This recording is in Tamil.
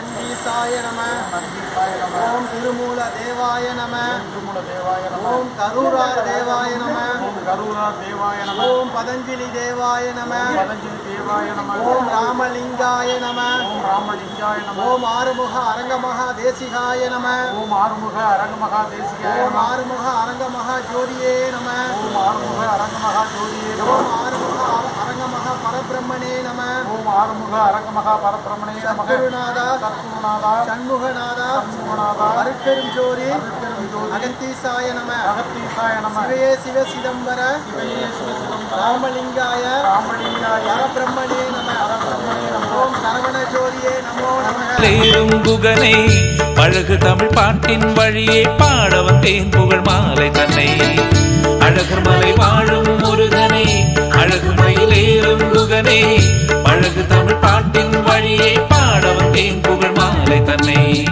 நந்தீசாய நம நந்தீசாய நம ஓம் திருமூல தேவாய நம திருமூல தேவாய நம ஓம் கரூரார் தேவாய நம ஓம் கருணா தேவாய நம ஓம் பதஞ்சலி தேவாய நம பதஞ்சலி தேவாய நம ஓம் ராமலிங்காய நம ஓம் ராமலிங்காய நம ஓம் ஆறுமுக அரங்கமகா தேசிகாய நம ஓம் ஆறுமுக அரங்கமகா தேசிகாய ஓம் நம ஆறுமுக அரங்கமகா ஜோதியே நம ஓம் ஆறுமுக அரங்கமகா ஜோதியே நம ஓம் ஆறுமுக அர- அரங்கமகா பரபிரம்மனே நம ஓம் ஆறுமுக அரங்கமகா பரபிரமணே நமக சத்குருநாதா சத்குருநாதா சண்முகநாதா சண்முகநாதா அருட்பெரும் ஜோதி அருட்பெரும் ஜோதி அகத்தீசாய நம அகத்தீசாய நம சிவயே சிவ சிதம்பர சிவையே சிவசிவம் ராமலிங்காய ராமலிங்காய பரபிரம்மனே நம ஓம் சரவண ஜோதியே நமோ நமக தேரும் குகனே பழகு தமிழ் பாட்டின் வழியே பாட வந்தேன் புகழ் மாலை தன்னை அழகர் மலை வாழும் முருகனே அழகு மயிலேறும் குகனே பழகு தமிழ் பாட்டின் வழியே பாட வந்தேன் புகழ் மாலை தன்னை